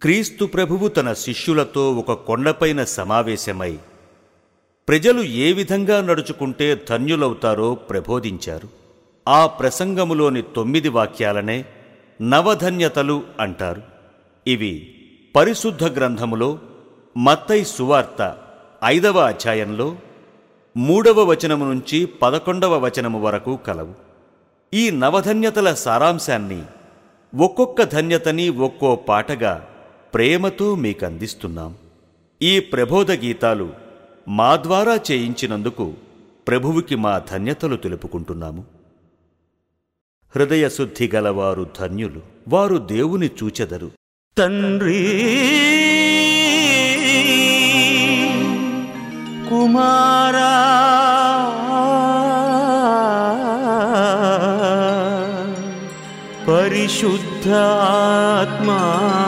క్రీస్తు ప్రభువు తన శిష్యులతో ఒక కొండపైన సమావేశమై ప్రజలు ఏ విధంగా నడుచుకుంటే ధన్యులవుతారో ప్రబోధించారు ఆ ప్రసంగములోని తొమ్మిది వాక్యాలనే నవధన్యతలు అంటారు ఇవి పరిశుద్ధ గ్రంథములో మత్తై సువార్త ఐదవ అధ్యాయంలో మూడవ వచనము నుంచి పదకొండవ వచనము వరకు కలవు ఈ నవధన్యతల సారాంశాన్ని ఒక్కొక్క ధన్యతని ఒక్కో పాటగా ప్రేమతో మీకందిస్తున్నాం ఈ ప్రబోధ గీతాలు మా ద్వారా చేయించినందుకు ప్రభువుకి మా ధన్యతలు తెలుపుకుంటున్నాము హృదయశుద్ధి గలవారు ధన్యులు వారు దేవుని చూచెదరు తండ్రి కుమారా పరిశుద్ధాత్మా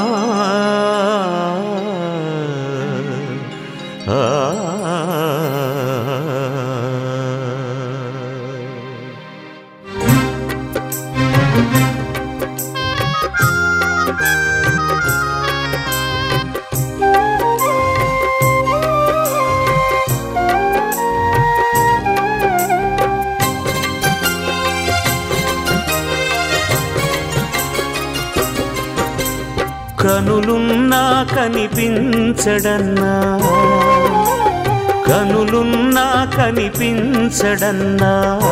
ఆ కనులున్నా కనిపించడన్నా కనులున్నా కనిపించడన్నా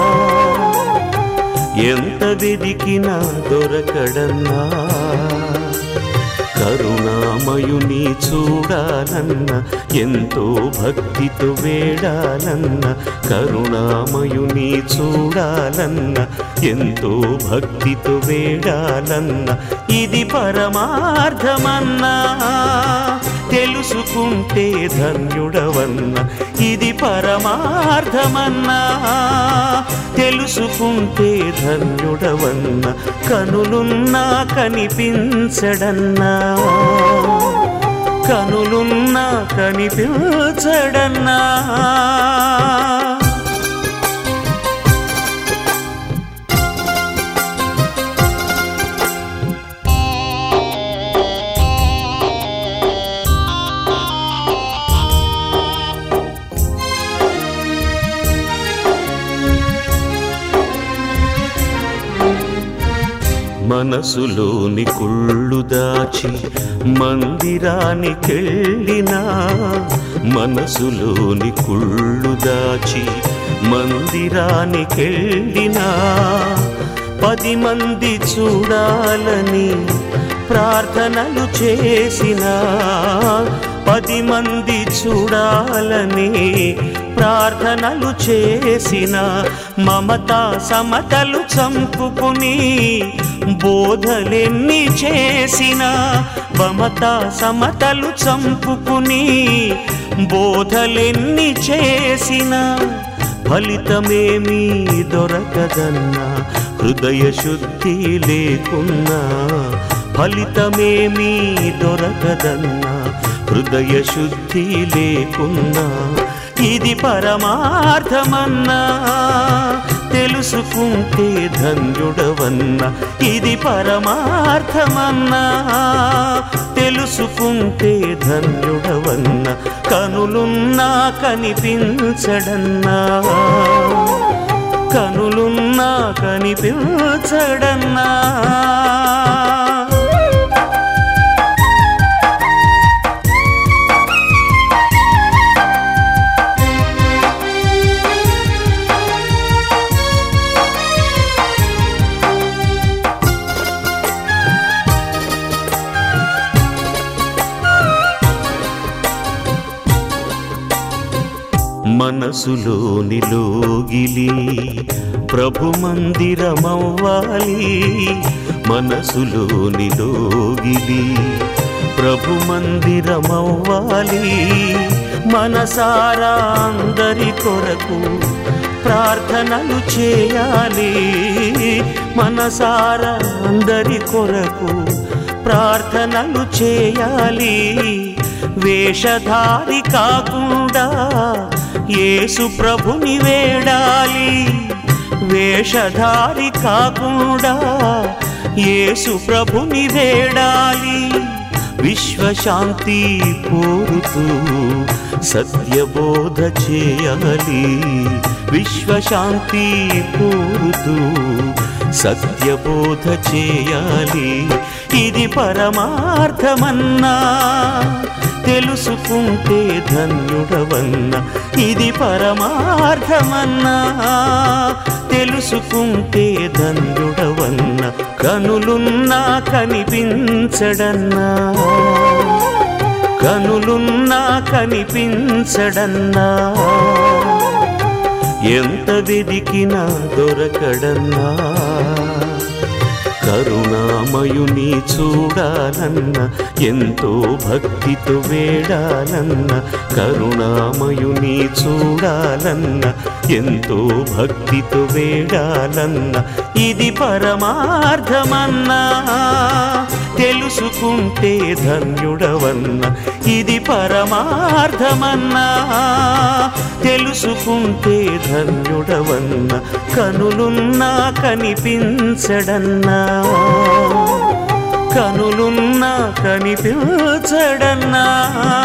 ఎంత వెదికినా దొరకడన్నా కరుణామయుని చూడాలన్న ఎంతో భక్తితో వేడాలన్న కరుణామయుని చూడాలన్న ఎంతో భక్తితో వేడాలన్న ఇది పరమార్థమన్నా తెలుసుకుంటే ధన్యుడవన్న ఇది పరమార్థమన్నా తెలుసుకుంటే ధన్యుడవన్న కనులున్నా కనిపించడన్నా కనులున్నా కనిపించడన్నా మనసులోని కుళ్ళు దాచి మందిరానికెళ్ళినా మనసులోని కుళ్ళు దాచి మందిరానికెళ్ళినా పది మంది చూడాలని ప్రార్థనలు చేసినా పది మంది చూడాలని ప్రార్థనలు చేసిన మమత సమతలు చంపుకుని బోధలెన్ని చేసిన మమత సమతలు చంపుకుని బోధలెన్ని చేసిన ఫలితమేమీ దొరకదన్నా హృదయ శుద్ధి లేకున్నా ఫలితమేమీ దొరకదన్నా హృదయ శుద్ధి లేకున్నా ఇది పరమార్థమన్నా తెలుసుకుంటే ధన్యుడవన్నా ఇది పరమార్థమన్నా తెలుసుకుంటే ధన్యుడవన్నా కనులున్నా కనిపించడన్నా కనులున్నా కనిపించడన్నా మనసులోని లోగిలి ప్రభు మందిరమవ్వాలి మనసులోని లోగిలి ప్రభు మందిరమవ్వాలి మనసారా అందరి కొరకు ప్రార్థనలు చేయాలి మనసారా అందరి కొరకు ప్రార్థనలు చేయాలి వేషధారి కాకుండా యేసు ప్రభుని వేడాలి వేషధారి కాకుండా యేసు ప్రభుని వేడాలి విశ్వశాంతి కోరుతూ సత్యబోధ చేయాలి విశ్వశాంతి కోరుతూ సత్యబోధ చేయాలి ఇది పరమార్థమన్నా తెలుసుకుంటే ధన్యుడవన్న ఇది పరమార్థమన్నా తెలుసుకుంటే ధన్యుడవన్న కనులున్నా కనిపించడన్నా కనులున్నా కనిపించడన్నా ఎంత వెదికినా దొరకడన్నా కరుణామయుని చూడాలన్న ఎంతో భక్తితో వేడాలన్న కరుణామయుని చూడాలన్న ఎంతో భక్తితో వేడాలన్న ఇది పరమార్థమన్నా తెలుసుకుంటే ధన్యుడవన్న ఇది పరమార్థమన్నా తెలుసుకుంటే ధన్యుడవన్న కనులున్నా కనిపించడన్నా కనులున్నా కనిపించడన్నా